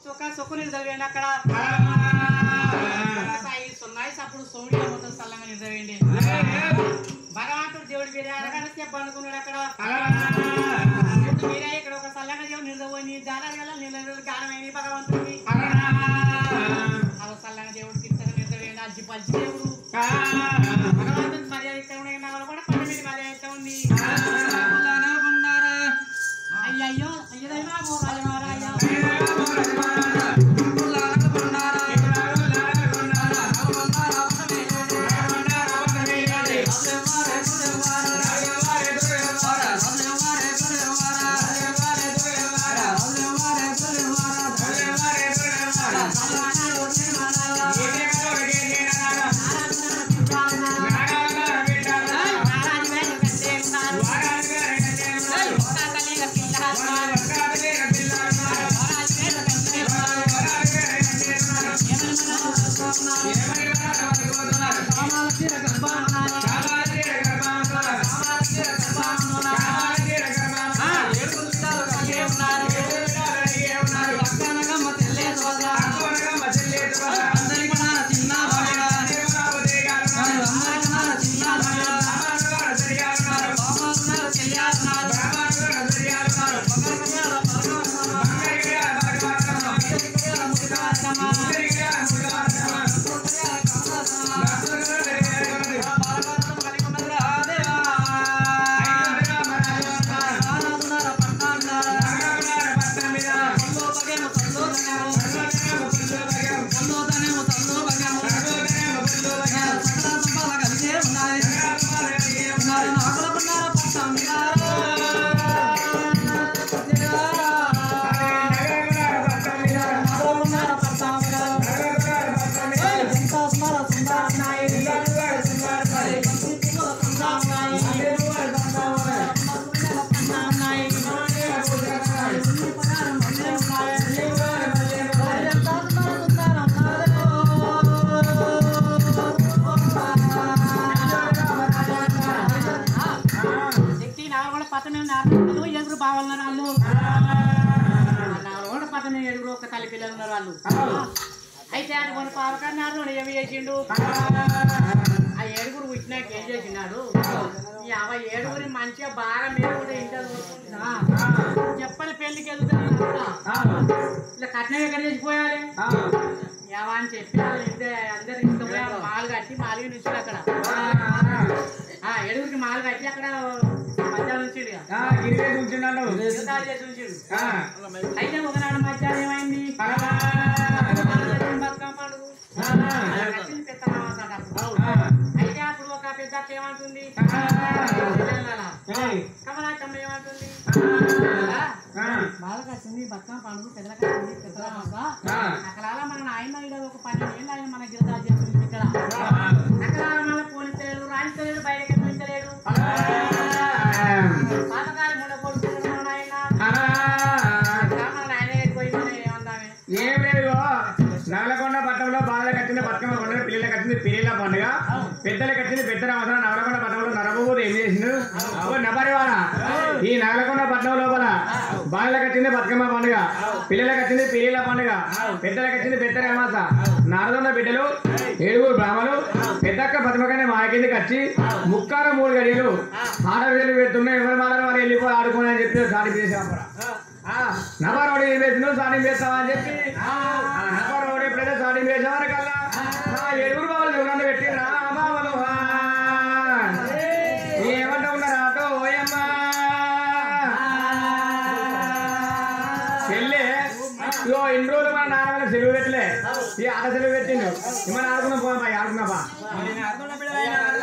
సుఖ సుఖ నిద్రవేయండి అక్కడ సాయి సున్నాయి అప్పుడు సోమిడి మొత్తం చల్లంగా నిద్రవేయండి భగవంతుడు దేవుడి మీద అరగడ చెప్పు అనుకున్నాడు అక్కడ ఇప్పుడు మీరే ఇక్కడ ఒక చల్లంగా దేవుడు నిద్రపోయి జానాలు గల నిద్ర గానమైంది భగవంతుడికి అలా చల్లంగా దేవుడు తిట్టగా నిద్రవేయండి అజ్జి పజ్జి దేవుడు భగవంతుడి మర్యాద ఇక్కడ ఉన్నాయి నావల కూడా పన్నెండు మర్యాద ఇక్కడ ఉంది అయ్యయ్యో అయ్యో బాబు రాజమహారాజా శక్తి నాలుగు పట్టణ నాలుగు ఎదురు బావాలన్నారు వాళ్ళు నాలుగు పట్టణ ఎదురు ఒక తల్లి పిల్లలు ఉన్నారు వాళ్ళు అయితే అది కొన్ని పావకన్నారు ఏమి చేసిండు ఆ ఏడుగురు పుట్టినాక ఏం చేసినాడు ఈ అవ ఏడుగురి మంచిగా బాగా మీరు కూడా ఇంటర్ చెప్పని పెళ్లికి వెళ్తాను ఇలా కట్నం ఎక్కడ చేసిపోయాలి ఏవా అని చెప్పి వాళ్ళు ఇద్దరు అందరు తీసుకుపోయి మాలు కట్టి మాలుగా నుంచి అక్కడ ఆ ఏడుగురికి మాలు కట్టి అక్కడ మధ్యాహ్నం నుంచి యుద్ధాలు చేసి ఉంచాడు అయితే ఒకనాడు మధ్యాహ్నం ఏమైంది బతుకమ్మ పండుగ అలా కట్టింది పెత్తనం అన్నమాట అప్పుడు. అయితే అప్పుడు ఒక పెద్ద అక్క ఏమంటుంది పిల్లలలా, కమలాకమ్మ ఏమంటుంది ఆ, బాగా కట్టింది బతుకమ్మ పండుగ పెద్ద కట్టింది పెద్దల అక్కడ మన నాయన ఈడ ఒక పన్నెండు ఏళ్ళు ఆయన మన గిరిజా చేస్తుంది ఇక్కడ అక్కడ మన పోలీసులు రాణిస్తలేడు బయటకి ఎత్తించలేడు పాతకాలం మూడ కొడుతున్నాడు మన నాయన అక్కడ మన నాయన ఎక్కువ ఏమందామే ఏం లేదు నవలకొండ పట్టణంలో బాలల కట్టిన బతుకమ్మ పండుగ పిల్లల కట్టింది పిల్లల పండుగ పెద్దల కట్టింది పెద్ద రామసరం నవలకొండ పట్టణంలో నరబోదు ఏం చేసిండు ఓ నబరివాడ ఈ నవలకొండ పట్టణం లోపల బాలల కట్టింది బతుకమ్మ పండుగ పిల్లల కట్టింది పిల్లల పండుగ పెద్దల కట్టింది పెద్ద రామాస నారదొండ బిడ్డలు ఏడుగురు బ్రాహ్మలు పెద్దక్క బతుకమ్మకనే మా కిందకి వచ్చి ముక్కాల మూడు గడియలు ఆడవేలు పెడుతున్నాయి ఎవరు మాట్లాడారు వారు వెళ్ళిపోయి ఆడుకోని అని చెప్పి సాడి చేసాం నవరోడి ఏం వేసినావు సాడి వేస్తావా అని చెప్పి నవరోడి ఎప్పుడైతే సాడి వేసేవారు కల్లా ఆ ఏడుగురు బాబులు చూడండి పెట్టి రామావలు ఏమంటా ఉన్నారు ఆటో ఓయమ్మా చెల్లె ఇగో ఇన్ని రోజులు మన నాన్న సెలవు పెట్టలే ఈ ఆట సెలవు పెట్టిండు మన ఆడుకున్నా పోమ్మా ఆడుకున్నా బా